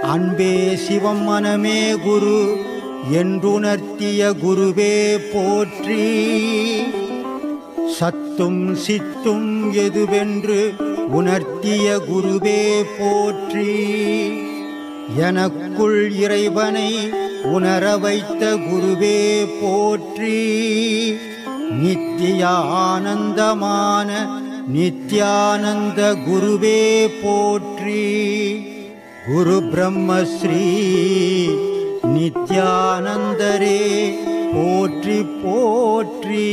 அன்பே சிவம் மனமே குரு என்றுணர்த்திய குருவே போற்றி சத்தும் சித்தும் எதுவென்று உணர்த்திய குருவே போற்றி எனக்குள் இறைவனை உணர வைத்த குருவே போற்றி நித்திய ஆனந்தமான நித்யானந்த குருவே போற்றி குரு பிரம்மஸ்ரீ நித்யானந்தரே போற்றி போற்றி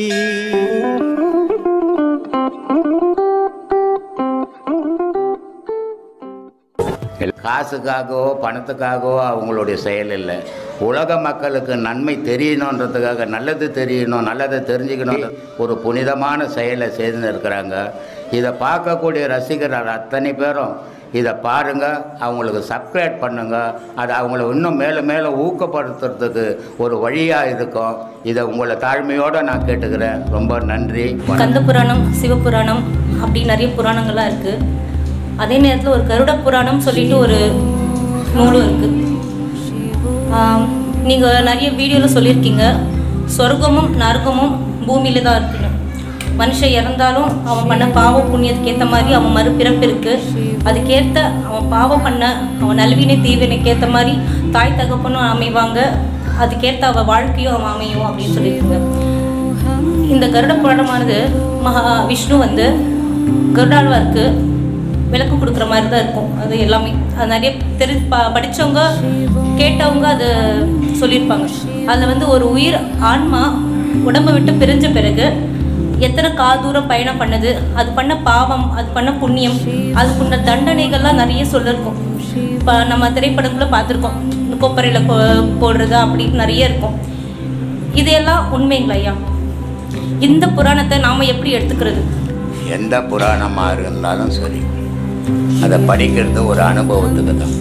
காசுக்காகவோ பணத்துக்காகவோ அவங்களுடைய செயல் இல்லை உலக மக்களுக்கு நன்மை தெரியணுன்றதுக்காக நல்லது தெரியணும் நல்லதை தெரிஞ்சுக்கணும் ஒரு புனிதமான செயலை செய்து இருக்கிறாங்க இதை பார்க்கக்கூடிய ரசிகர்கள் அத்தனை பேரும் இதை பாருங்க அவங்களுக்கு சப்ஸ்கிரைப் பண்ணுங்க அது அவங்கள இன்னும் மேலும் மேலும் ஊக்கப்படுத்துறதுக்கு ஒரு வழியாக இருக்கும் இதை உங்களை தாழ்மையோடு நான் கேட்டுக்கிறேன் ரொம்ப நன்றி வணக்கம். கந்த புராணம் சிவபுராணம் அப்படி நிறைய புராணங்கள்லாம் இருக்குது அதே நேரத்தில் ஒரு கருட புராணம் சொல்லிட்டு ஒரு நூலும் இருக்குது நீங்கள் நிறைய வீடியோவில் சொல்லியிருக்கீங்க சொர்க்கமும் நரகமும் பூமியில தான் இருக்குன்னு மனுஷன் இறந்தாலும் அவன் பண்ண பாவ புண்ணியத்துக்கு ஏற்ற மாதிரி அவன் மறுபிறப்பு இருக்குது அதுக்கேற்ற அவன் பாவம் பண்ண அவன் நல்வினை தீவினைக்கு ஏற்ற மாதிரி தாய் தகப்பனும் அமைவாங்க அதுக்கேற்ற அவன் வாழ்க்கையும் அவன் அமையும் அப்படின்னு சொல்லியிருக்கீங்க இந்த கருட புராணமானது மகா விஷ்ணு வந்து கருடாழ்வாருக்கு விளக்கு கொடுக்குற மாதிரி தான் இருக்கும் அது எல்லாமே அது நிறைய தெரி ப படித்தவங்க கேட்டவங்க அது சொல்லியிருப்பாங்க அதில் வந்து ஒரு உயிர் ஆன்மா உடம்பை விட்டு பிரிஞ்ச பிறகு எத்தனை காதூரம் பயணம் பண்ணுது அது பண்ண பாவம் அது பண்ண புண்ணியம் அதுக்குள்ள தண்டனைகள்லாம் நிறைய சொல்லியிருக்கும் இப்போ நம்ம திரைப்படங்களை பார்த்துருக்கோம் இந்த கொப்பரையில் போ போடுறது அப்படின்னு நிறைய இருக்கும் இதையெல்லாம் உண்மைங்களா ஐயா இந்த புராணத்தை நாம் எப்படி எடுத்துக்கிறது எந்த புராணமாக இருந்தாலும் சரி அதை படிக்கிறது ஒரு அனுபவத்துக்கு தான்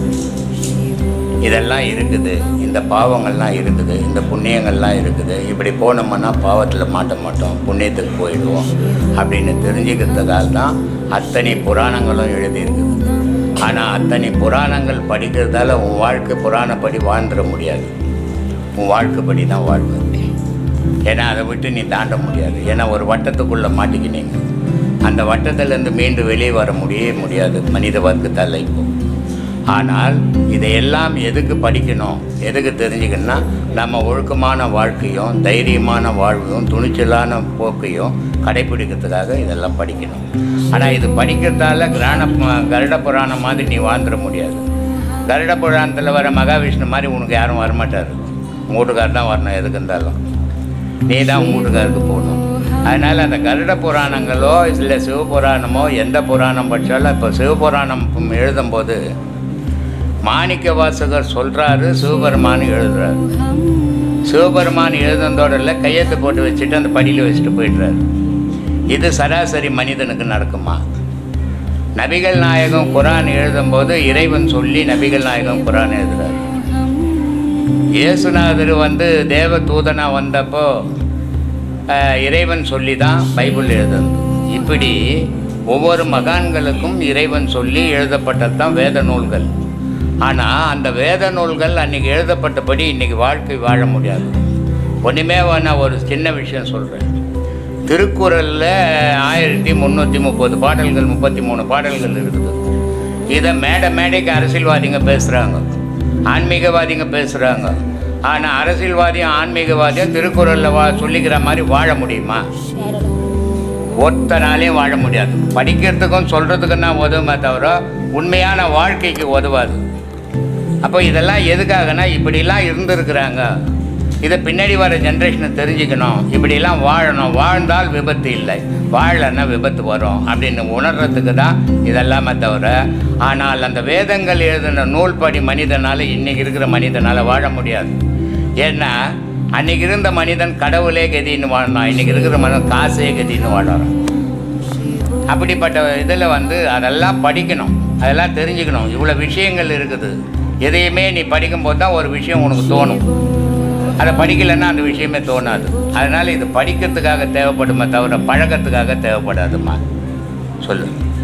இதெல்லாம் இருக்குது இந்த பாவங்கள்லாம் இருக்குது இந்த புண்ணியங்கள்லாம் இருக்குது இப்படி போனோம்னா பாவத்தில் மாட்ட மாட்டோம் புண்ணியத்துக்கு போயிடுவோம் அப்படின்னு தெரிஞ்சுக்கிறதுக்காக தான் அத்தனை புராணங்களும் எழுதியிருக்குது ஆனால் அத்தனை புராணங்கள் படிக்கிறதால உன் வாழ்க்கை புராணப்படி வாழ்ந்துட முடியாது உன் வாழ்க்கைப்படி தான் வாழ்க்கை ஏன்னா அதை விட்டு நீ தாண்ட முடியாது ஏன்னா ஒரு வட்டத்துக்குள்ளே மாட்டிக்கினீங்க அந்த வட்டத்திலேருந்து மீண்டு வெளியே வர முடியவே முடியாது மனித வர்க்கத்தால் இப்போ ஆனால் இதையெல்லாம் எதுக்கு படிக்கணும் எதுக்கு தெரிஞ்சுக்கணும்னா நம்ம ஒழுக்கமான வாழ்க்கையும் தைரியமான வாழ்வையும் துணிச்சலான போக்கையும் கடைப்பிடிக்கிறதுக்காக இதெல்லாம் படிக்கணும் ஆனால் இது படிக்கிறதால கிராண கருட புராணம் மாதிரி நீ வாழ்ந்துட முடியாது கருட புராணத்தில் வர மகாவிஷ்ணு மாதிரி உனக்கு யாரும் வரமாட்டார் உங்கள் வீட்டுக்காரர் தான் வரணும் எதுக்கு இருந்தாலும் நீ தான் உங்கள் வீட்டுக்காருக்கு போகணும் அதனால் அந்த கருட புராணங்களோ இல்லை சிவபுராணமோ எந்த புராணம் படித்தாலும் இப்போ சிவபுராணம் எழுதும்போது மாணிக்க வாசகர் சொல்கிறாரு சிவபெருமான் எழுதுறாரு சிவபெருமான் எழுதுனதோட இல்லை கையெழுத்து போட்டு வச்சுட்டு அந்த படியில் வச்சுட்டு போயிடுறாரு இது சராசரி மனிதனுக்கு நடக்குமா நபிகள் நாயகம் குரான் எழுதும்போது இறைவன் சொல்லி நபிகள் நாயகம் குரான் எழுதுறாரு இயேசுநாதர் வந்து தேவ தூதனா வந்தப்போ அஹ், இறைவன் சொல்லி தான் பைபிள் எழுதுறது இப்படி ஒவ்வொரு மகான்களுக்கும் இறைவன் சொல்லி எழுதப்பட்டது தான் வேத நூல்கள் ஆனால் அந்த வேத நூல்கள் அன்றைக்கி எழுதப்பட்டபடி இன்றைக்கி வாழ்க்கை வாழ முடியாது ஒன்றுமே நான் ஒரு சின்ன விஷயம் சொல்கிறேன் திருக்குறளில் ஆயிரத்தி முந்நூற்றி முப்பது பாடல்கள் முப்பத்தி மூணு பாடல்கள் இருக்குது இதை மேடை மேடைக்கு அரசியல்வாதிங்க பேசுகிறாங்க ஆன்மீகவாதிங்க பேசுகிறாங்க ஆனால் அரசியல்வாதியும் ஆன்மீகவாதியும் திருக்குறளில் வா சொல்லிக்கிற மாதிரி வாழ முடியுமா ஒருத்தனாலையும் வாழ முடியாது படிக்கிறதுக்கும் சொல்கிறதுக்கும் தான் உதவுமே தவிர உண்மையான வாழ்க்கைக்கு உதவாது அப்போ இதெல்லாம் எதுக்காகனா இப்படிலாம் இருந்திருக்கிறாங்க இதை பின்னாடி வர ஜென்ரேஷனை தெரிஞ்சுக்கணும் இப்படிலாம் வாழணும் வாழ்ந்தால் விபத்து இல்லை வாழலைன்னா விபத்து வரும் அப்படின்னு உணர்றதுக்கு தான் இதெல்லாமே தவிர ஆனால் அந்த வேதங்கள் எழுதின நூல்படி மனிதனால் இன்றைக்கி இருக்கிற மனிதனால் வாழ முடியாது ஏன்னா அன்னைக்கு இருந்த மனிதன் கடவுளே கதின்னு வாழ்ந்தான் இன்றைக்கி இருக்கிற மனிதன் காசே கதின்னு வாழறான் அப்படிப்பட்ட இதில் வந்து அதெல்லாம் படிக்கணும் அதெல்லாம் தெரிஞ்சுக்கணும் இவ்வளோ விஷயங்கள் இருக்குது எதையுமே நீ படிக்கும்போது தான் ஒரு விஷயம் உனக்கு தோணும் அதை படிக்கலைன்னா அந்த விஷயமே தோணாது அதனால் இது படிக்கிறதுக்காக தேவைப்படுமே தவிர பழக்கத்துக்காக தேவைப்படாதும்மா சொல்லு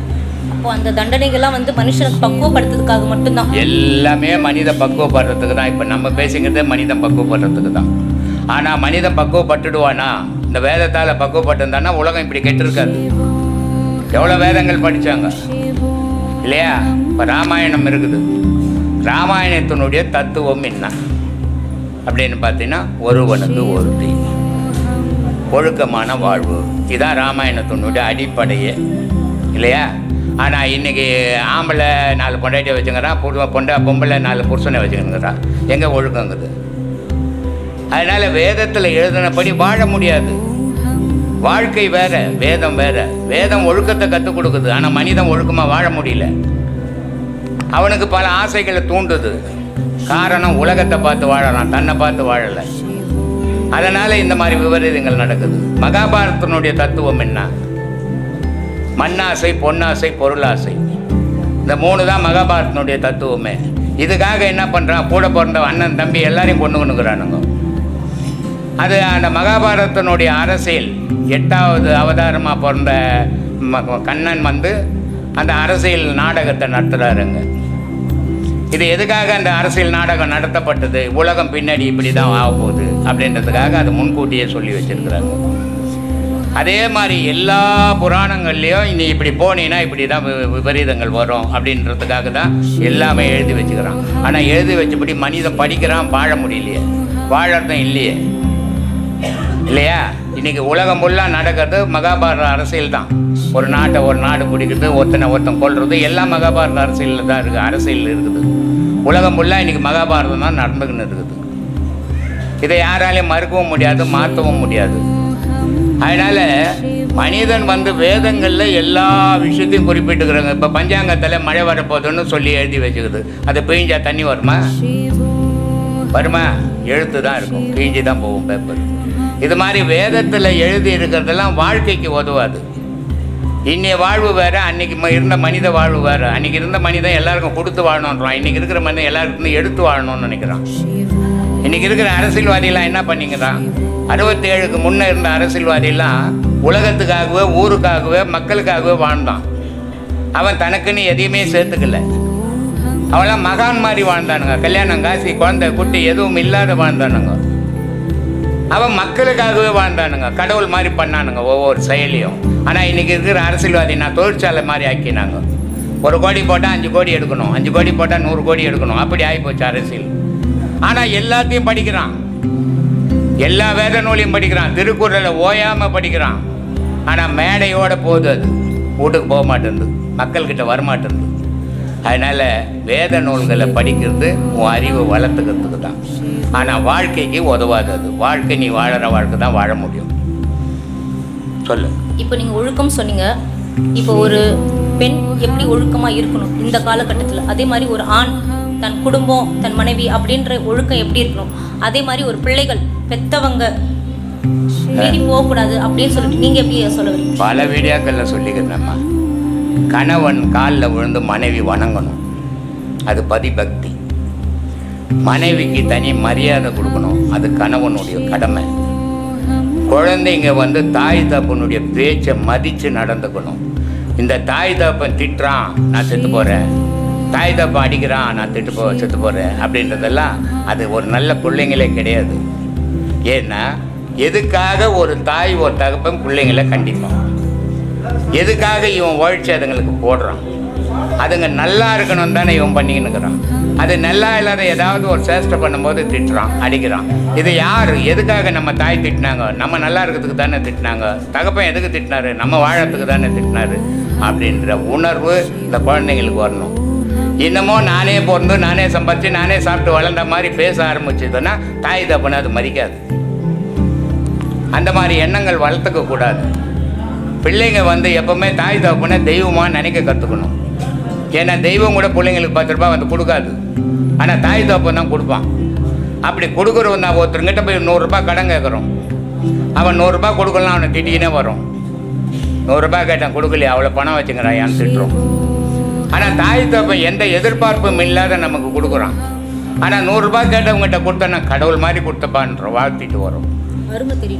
அப்போ அந்த தண்டனைகள்லாம் வந்து மனுஷனுக்கு பக்குவப்படுத்துறதுக்காக மட்டும்தான் எல்லாமே மனித பக்குவப்படுறதுக்கு தான் இப்போ நம்ம பேசிக்கிறதே மனிதன் பக்குவப்படுறதுக்கு தான் ஆனால் மனிதன் பக்குவப்பட்டுடுவானா இந்த வேதத்தால் பக்குவப்பட்டிருந்தானா உலகம் இப்படி கெட்டிருக்காது எவ்வளோ வேதங்கள் படித்தாங்க இல்லையா இப்போ ராமாயணம் இருக்குது ராமாயணத்தினுடைய தத்துவம் என்ன அப்படின்னு பார்த்தீங்கன்னா ஒருவனுக்கு ஒருத்தி ஒழுக்கமான வாழ்வு இதான் ராமாயணத்தினுடைய அடிப்படையே இல்லையா ஆனால் இன்னைக்கு ஆம்பளை நாலு பொண்டாட்டியை வச்சுங்கிறான் பொண்ணு பொண்டா பொம்பளை நாலு புருஷனை வச்சுக்கிறான் எங்கே ஒழுக்கங்குது அதனால் வேதத்தில் எழுதினபடி வாழ முடியாது வாழ்க்கை வேற வேதம் வேற வேதம் ஒழுக்கத்தை கற்றுக் கொடுக்குது ஆனால் மனிதன் ஒழுக்கமாக வாழ முடியல அவனுக்கு பல ஆசைகளை தூண்டுது காரணம் உலகத்தை பார்த்து வாழறான் தன்னை பார்த்து வாழலை அதனால இந்த மாதிரி விபரீதங்கள் நடக்குது மகாபாரதத்தினுடைய தத்துவம் என்ன மண்ணாசை பொன்னாசை பொருளாசை இந்த மூணு தான் மகாபாரதத்தினுடைய தத்துவமே இதுக்காக என்ன பண்ணுறான் கூட பிறந்த அண்ணன் தம்பி எல்லாரையும் கொண்டு கொண்டுக்கிறானுங்க அது அந்த மகாபாரதத்தினுடைய அரசியல் எட்டாவது அவதாரமாக பிறந்த ம- கண்ணன் வந்து அந்த அரசியல் நாடகத்தை நடத்துகிறாருங்க இது எதுக்காக அந்த அரசியல் நாடகம் நடத்தப்பட்டது உலகம் பின்னாடி இப்படி தான் ஆக போகுது அப்படின்றதுக்காக அது முன்கூட்டியே சொல்லி வச்சிருக்கிறாங்க அதே மாதிரி எல்லா புராணங்கள்லேயும் நீ இப்படி போனீன்னா இப்படி தான் வி- விபரீதங்கள் வரும் அப்படின்றதுக்காக தான் எல்லாமே எழுதி வச்சுக்கிறான் ஆனால் எழுதி வச்சபடி மனிதன் படிக்கிறான் வாழ முடியலையே வாழறதும் இல்லையே இல்லையா இன்னைக்கு உலகம் ஃபுல்லாக நடக்கிறது மகாபாரத அரசியல் தான் ஒரு நாட்டை ஒரு நாடு பிடிக்கிறது ஒருத்தனை ஒருத்தன் கொள்றது எல்லாம் மகாபாரத அரசியலில் தான் இருக்குது அரசியல் இருக்குது உலகம் ஃபுல்லாக இன்னைக்கு மகாபாரதம் தான் நடந்துக்கின்னு இருக்குது இதை யாராலையும் மறுக்கவும் முடியாது மாற்றவும் முடியாது அதனால மனிதன் வந்து வேதங்களில் எல்லா விஷயத்தையும் குறிப்பிட்டுக்கிறாங்க இப்போ பஞ்சாங்கத்தில் மழை வரப்போகுதுன்னு சொல்லி எழுதி வச்சுக்குது அது பெய்ஞ்சா தண்ணி வருமா வருமா எழுத்து தான் இருக்கும் கிழிஞ்சி தான் போகும் பேப்பர் இது மாதிரி வேதத்தில் எழுதி இருக்கிறதெல்லாம் வாழ்க்கைக்கு உதவாது இன்னைய வாழ்வு வேற அன்னைக்கு ம- இருந்த மனித வாழ்வு வேற அன்னைக்கு இருந்த மனிதன் எல்லாருக்கும் கொடுத்து வாழணுன்றான் இன்னைக்கு இருக்கிற மனிதன் எல்லாருக்கும் எடுத்து வாழணும்னு நினைக்கிறான் இன்னைக்கு இருக்கிற அரசியல்வாதியெல்லாம் என்ன பண்ணிக்கிறான் அறுபத்தி ஏழுக்கு முன்னே இருந்த அரசியல்வாதியெல்லாம் உலகத்துக்காகவே ஊருக்காகவே மக்களுக்காகவே வாழ்ந்தான் அவன் தனக்குன்னு எதையுமே சேர்த்துக்கல அவெல்லாம் மகான் மாதிரி வாழ்ந்தானுங்க கல்யாணம் காசி குழந்தை குட்டி எதுவும் இல்லாத வாழ்ந்தானுங்க அவன் மக்களுக்காகவே வாழ்ந்தானுங்க கடவுள் மாதிரி பண்ணானுங்க ஒவ்வொரு செயலியும் ஆனால் இன்னைக்கு இருக்கிற அரசியல்வாதி நான் தொழிற்சாலை மாதிரி ஆக்கினாங்க ஒரு கோடி போட்டால் அஞ்சு கோடி எடுக்கணும் அஞ்சு கோடி போட்டால் நூறு கோடி எடுக்கணும் அப்படி ஆகிப்போச்சு அரசியல் ஆனால் எல்லாத்தையும் படிக்கிறான் எல்லா வேத நூலையும் படிக்கிறான் திருக்குறளை ஓயாமல் படிக்கிறான் ஆனால் மேடையோட போகுது அது வீட்டுக்கு போக மாட்டேங்குது மக்கள்கிட்ட வரமாட்டேங்குது அதனால் வேத நூல்களை படிக்கிறது உன் அறிவை வளர்த்துக்கிறதுக்கு தான் ஆனால் வாழ்க்கைக்கு உதவாது அது வாழ்க்கை நீ வாழற வாழ்க்கை தான் வாழ முடியும் சொல்லு இப்போ நீங்கள் ஒழுக்கம் சொன்னீங்க இப்போ ஒரு பெண் எப்படி ஒழுக்கமாக இருக்கணும் இந்த காலகட்டத்தில் அதே மாதிரி ஒரு ஆண் தன் குடும்பம் தன் மனைவி அப்படின்ற ஒழுக்கம் எப்படி இருக்கணும் அதே மாதிரி ஒரு பிள்ளைகள் பெத்தவங்க மீறி போகக்கூடாது அப்படின்னு சொல்லிட்டு நீங்கள் எப்படி சொல்ல வரீங்க பல வீடியோக்களில் சொல்லிக்கிறேன்மா கணவன் காலில் விழுந்து மனைவி வணங்கணும் அது பதிபக்தி மனைவிக்கு தனி மரியாதை கொடுக்கணும் அது கணவனுடைய கடமை குழந்தைங்க வந்து தாய் தப்பனுடைய பேச்சை மதித்து நடந்துக்கணும் இந்த தாய் தப்பன் திட்டுறான் நான் செத்து போகிறேன் தாய் தப்பன் அடிக்கிறான் நான் திட்டு போ செத்து போகிறேன் அப்படின்றதெல்லாம் அது ஒரு நல்ல பிள்ளைங்களே கிடையாது ஏன்னா எதுக்காக ஒரு தாய் ஒரு தகப்பன் பிள்ளைங்களை கண்டிப்பான் எதுக்காக இவன் உழைச்சி அதுங்களுக்கு போடுறான் அதுங்க நல்லா இருக்கணும் தானே இவன் பண்ணிக்கின்னு இருக்கிறான் அது நல்லா இல்லாத ஏதாவது ஒரு சேஷ்டை பண்ணும்போது திட்டுறான் அடிக்கிறான் இது யார் எதுக்காக நம்ம தாய் திட்டினாங்க நம்ம நல்லா இருக்கிறதுக்கு தானே திட்டினாங்க தகப்பன் எதுக்கு திட்டினாரு நம்ம வாழறதுக்கு தானே திட்டினாரு அப்படின்ற உணர்வு இந்த குழந்தைங்களுக்கு வரணும் இன்னமும் நானே பிறந்து நானே சம்பாதிச்சு நானே சாப்பிட்டு வளர்ந்த மாதிரி பேச ஆரம்பிச்சதுன்னா தாய் தப்புன்னு அது மதிக்காது அந்த மாதிரி எண்ணங்கள் வளர்த்துக்க கூடாது பிள்ளைங்க வந்து எப்பவுமே தாய் தகப்பனை தெய்வமாக நினைக்க கற்றுக்கணும் ஏன்னா தெய்வம் கூட பிள்ளைங்களுக்கு பத்து ரூபாய் வந்து கொடுக்காது ஆனால் தாய் தகப்பன் தான் கொடுப்பான் அப்படி கொடுக்குறவன் தான் ஒருத்தருங்கிட்ட போய் நூறுரூபா கடன் கேட்குறோம் அவன் நூறுரூபா கொடுக்கலாம் அவனை திட்டிக்கினே வரும் நூறுரூபா கேட்டான் கொடுக்கலையே அவ்வளோ பணம் வச்சுக்கிறாயான்னு திட்டுறோம் ஆனால் தாய் தகப்பன் எந்த எதிர்பார்ப்பும் இல்லாத நமக்கு கொடுக்குறான் ஆனால் நூறுரூபா கேட்டவங்ககிட்ட கொடுத்தா நான் கடவுள் மாதிரி கொடுத்தப்பான்ற வாழ்த்திட்டு வரும் அருமை தெரியும்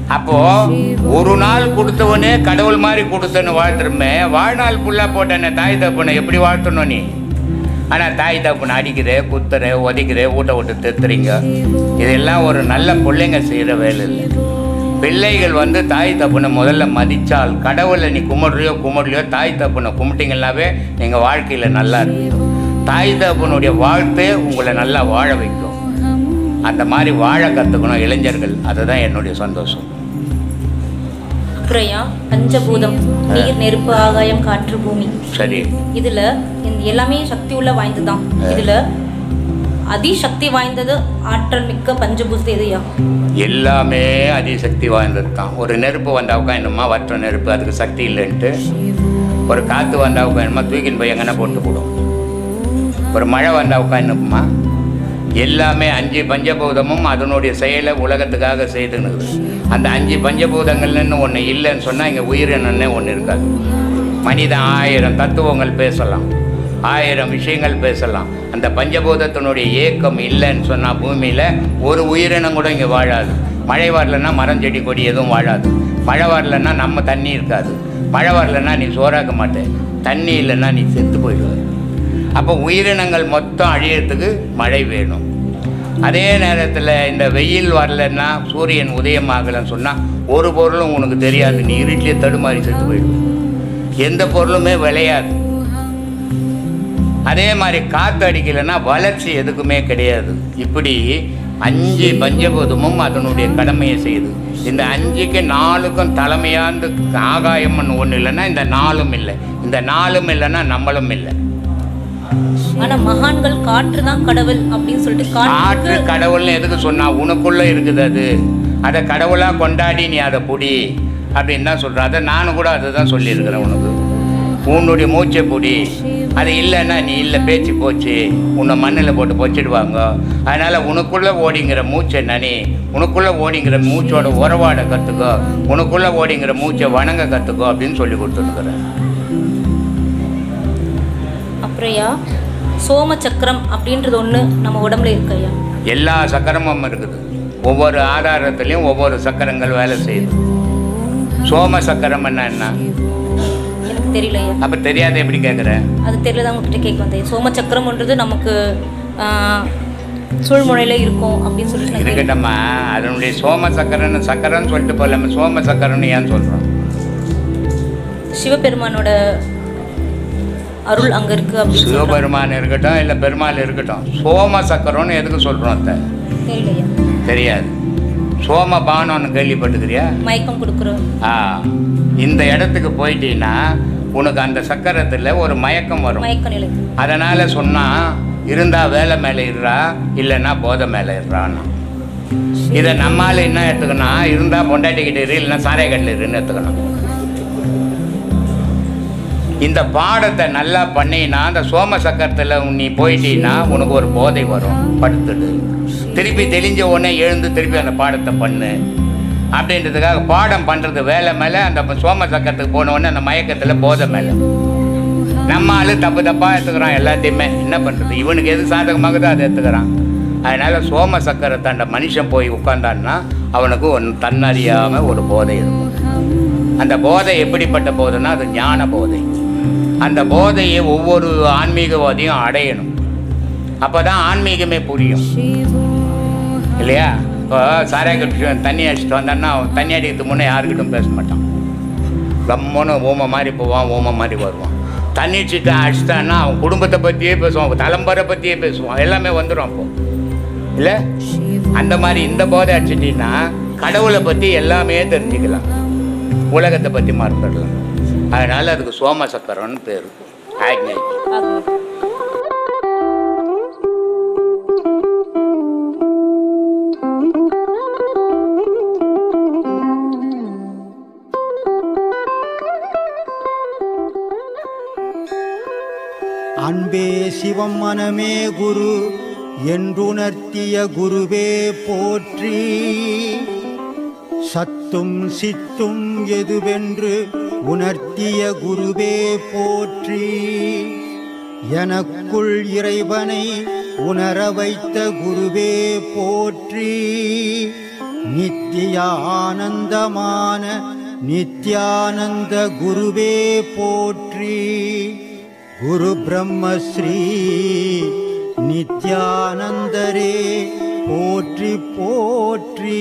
அப்போ ஒரு நாள் கொடுத்தவனே கடவுள் மாதிரி கொடுத்தன்னு வாழ்த்துருமே வாழ்நாள் ஃபுல்லாக போட்டேன்னு தாய் தப்புனை எப்படி வாழ்த்தணும் நீ ஆனால் தாய் தப்புனை அடிக்கிற குத்துற உதைக்கிற ஊட்ட விட்டு தெத்துறீங்க இதெல்லாம் ஒரு நல்ல பிள்ளைங்க செய்கிற வேலை இல்லை பிள்ளைகள் வந்து தாய் தப்புனை முதல்ல மதித்தால் கடவுளை நீ கும்பிடுறியோ கும்பிடலையோ தாய் தப்புனை கும்பிட்டீங்கன்னாவே நீங்கள் வாழ்க்கையில் நல்லா இருக்கும் தாய் தப்புனுடைய வாழ்த்தே உங்களை நல்லா வாழ வைக்கும் அந்த மாதிரி வாழ கற்றுக்கணும் இளைஞர்கள் அதுதான் என்னுடைய சந்தோஷம் அப்புறம்யா பஞ்சபூதம் நீர் நெருப்பு ஆகாயம் காற்று பூமி சரி இதுல இந்த எல்லாமே சக்தி உள்ள வாய்ந்ததுதான் இதுல அதிசக்தி வாய்ந்தது ஆற்றல் மிக்க பஞ்சபூதம் எதுயா எல்லாமே அதிசக்தி வாய்ந்தது தான் ஒரு நெருப்பு வந்தாவுக்கா என்னமா வற்ற நெருப்பு அதுக்கு சக்தி இல்லைன்ட்டு ஒரு காற்று வந்தாவுக்கா என்னமா தூக்கின்னு போய் எங்கன்னா போட்டு போடும் ஒரு மழை வந்தாவுக்கா என்னமா எல்லாமே அஞ்சு பஞ்சபூதமும் அதனுடைய செயலை உலகத்துக்காக செய்துனுக்குது அந்த அஞ்சு பஞ்சபூதங்கள்னு ஒன்று இல்லைன்னு சொன்னால் இங்கே உயிரினன்னே ஒன்று இருக்காது மனிதன் ஆயிரம் தத்துவங்கள் பேசலாம் ஆயிரம் விஷயங்கள் பேசலாம் அந்த பஞ்சபூதத்தினுடைய ஏக்கம் இல்லைன்னு சொன்னால் பூமியில் ஒரு உயிரினம் கூட இங்கே வாழாது மழை வரலன்னா மரம் செடி கொடி எதுவும் வாழாது மழை வரலன்னா நம்ம தண்ணி இருக்காது மழை வரலன்னா நீ சோறாக்க மாட்டே தண்ணி இல்லைன்னா நீ செத்து போயிடுவ அப்போ உயிரினங்கள் மொத்தம் அழியறதுக்கு மழை வேணும் அதே நேரத்தில் இந்த வெயில் வரலன்னா சூரியன் உதயமாகலைன்னு சொன்னால் ஒரு பொருளும் உனக்கு தெரியாது நீ இருட்டிலே தடுமாறி செத்து போயிடுவ எந்த பொருளுமே விளையாது அதே மாதிரி காற்று அடிக்கலைன்னா வளர்ச்சி எதுக்குமே கிடையாது இப்படி அஞ்சு பஞ்சபூதமும் அதனுடைய கடமையை செய்யுது இந்த அஞ்சுக்கு நாலுக்கும் தலைமையாந்து ஆகாயம்னு ஒன்று இல்லைன்னா இந்த நாலும் இல்லை இந்த நாலும் இல்லைன்னா நம்மளும் இல்லை ஆனா மகான்கள் காற்று தான் கடவுள் அப்படின்னு சொல்லிட்டு காற்று காற்று கடவுள்னு எதுக்கு சொன்னா உனக்குள்ள இருக்குது அது அதை கடவுளா கொண்டாடி நீ அதை புடி அப்படின்னு தான் சொல்கிறேன் அதை நானும் கூட அதை தான் சொல்லியிருக்கிறேன் உனக்கு உன்னுடைய மூச்சை புடி அது இல்லைன்னா நீ இல்லை பேச்சு போச்சு உன்னை மண்ணில் போட்டு பொச்சிடுவாங்க அதனால் உனக்குள்ளே ஓடிங்கிற மூச்சை நனி உனக்குள்ளே ஓடிங்கிற மூச்சோட உறவாட கற்றுக்கோ உனக்குள்ளே ஓடிங்கிற மூச்சை வணங்க கற்றுக்கோ அப்படின்னு சொல்லி கொடுத்துருக்குறேன் அப்புறம்யா சோம சக்கரம் அப்படின்றது ஒண்ணு நம்ம உடம்புல இருக்கு ஐயா எல்லா சக்கரமும் இருக்குது ஒவ்வொரு ஆதாரத்துலேயும் ஒவ்வொரு சக்கரங்கள் வேலை செய்யுது சோம சக்கரம் என்ன என்ன எனக்கு தெரியல ஐயா அப்போ தெரியாத எப்படி கேட்குறேன் அது தெரியல உங்ககிட்ட கேட்க வந்தேன் சோம சக்கரம்ன்றது நமக்கு ஆஹ், சூழ்முனையில இருக்கும் அப்படின்னு சொல்லிட்டு நான் கேள்வி- இருக்கட்டம்மா அதனுடைய சோம சக்கரன்னு சக்கரன்னு சொல்லிட்டு போகலாம சோம சக்கரன்னு ஏன் சொல்கிறோம் சிவபெருமானோட அருள் அங்க இருக்கு அப்படின்னு சொல்றாங்க. சிவபெருமான் இருக்கட்டும் இல்லை பெருமாள் இருக்கட்டும் சோம சக்கரம்னு எதுக்கு சொல்கிறோம் அத்தை தெரியல ஐயா தெரியாது சோம பானம்னு கேள்விப்பட்டுக்கிறியா மயக்கம் கொடுக்குற ஆ இந்த இடத்துக்கு போயிட்டீங்கன்னா உனக்கு அந்த சக்கரத்தில் ஒரு மயக்கம் வரும் மயக்க நிலை அதனால் சொன்னால் இருந்தால் வேலை மேலே இருறா இல்லைன்னா போதை மேலே இருறான்னா இதை நம்மால் என்ன எடுத்துக்கணும் இருந்தால் பொண்டாட்டிக்கிட்டு இரு இல்லைன்னா சாரை கட்டில் இருன்னு எடுத்துக்கணும் இந்த பாடத்தை நல்லா பண்ணினா அந்த சோம சக்கரத்தில் நீ போயிட்டீன்னா உனக்கு ஒரு போதை வரும் படுத்துடு திருப்பி தெளிஞ்ச உடனே எழுந்து திருப்பி அந்த பாடத்தை பண்ணு அப்படின்றதுக்காக பாடம் பண்ணுறது வேலை மேலே அந்த சோம சக்கரத்துக்கு போன உடனே அந்த மயக்கத்தில் போதை மேலே நம்ம ஆளு தப்பு தப்பாக எடுத்துக்கிறான் எல்லாத்தையுமே என்ன பண்ணுறது இவனுக்கு எது சாதகமாகுதோ அதை எடுத்துக்கிறான் அதனால் சோம சக்கரத்தை அந்த மனுஷன் போய் உட்கார்ந்தான்னா அவனுக்கு ஒன்று தன்னறியாமல் ஒரு போதை இருக்கும் அந்த போதை எப்படிப்பட்ட போதைன்னா அது ஞான போதை அந்த போதையை ஒவ்வொரு ஆன்மீகவாதியும் அடையணும் அப்போ தான் ஆன்மீகமே புரியும் இல்லையா இப்போ சாராய கட்டி தண்ணி அடிச்சுட்டு வந்தான்னா அவன் தண்ணி அடிக்கிறதுக்கு முன்னே யாருக்கிட்டும் பேச மாட்டான் கம்முன்னு ஓம மாதிரி போவான் ஓம மாதிரி வருவான் தண்ணி அடிச்சுட்டு அடிச்சிட்டான்னா அவன் குடும்பத்தை பற்றியே பேசுவான் அவன் தலைமுறை பற்றியே பேசுவான் எல்லாமே வந்துடும் அப்போ இல்லை அந்த மாதிரி இந்த போதை அடிச்சிட்டின்னா கடவுளை பற்றி எல்லாமே தெரிஞ்சுக்கலாம் உலகத்தை பற்றி மறந்துடலாம் அதனால் அதுக்கு சோம சக்கரம்னு பேர் ஆக்னை ஆகும். அன்பே சிவம் மனமே குரு என்றுணர்த்திய குருவே போற்றி சத்தும் சித்தும் எதுவென்று உணர்த்திய குருவே போற்றி எனக்குள் இறைவனை உணர வைத்த குருவே போற்றி நித்திய ஆனந்தமான நித்யானந்த குருவே போற்றி குரு பிரம்மஸ்ரீ நித்யானந்தரே போற்றி போற்றி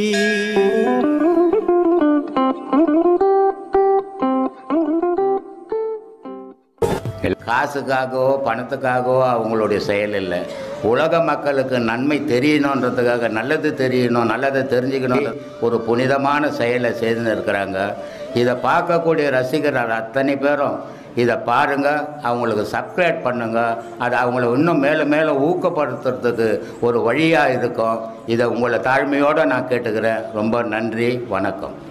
காசுக்காகவோ பணத்துக்காகவோ அவங்களுடைய செயல் இல்லை உலக மக்களுக்கு நன்மை தெரியணுன்றதுக்காக நல்லது தெரியணும் நல்லதை தெரிஞ்சுக்கணும் ஒரு புனிதமான செயலை செய்து இருக்கிறாங்க இதை பார்க்கக்கூடிய ரசிகர்கள் அத்தனை பேரும் இதை பாருங்கள் அவங்களுக்கு சப்ஸ்கிரைப் பண்ணுங்கள் அது அவங்கள இன்னும் மேலும் மேலும் ஊக்கப்படுத்துறதுக்கு ஒரு வழியாக இருக்கும் இதை உங்களை தாழ்மையோடு நான் கேட்டுக்கிறேன் ரொம்ப நன்றி வணக்கம்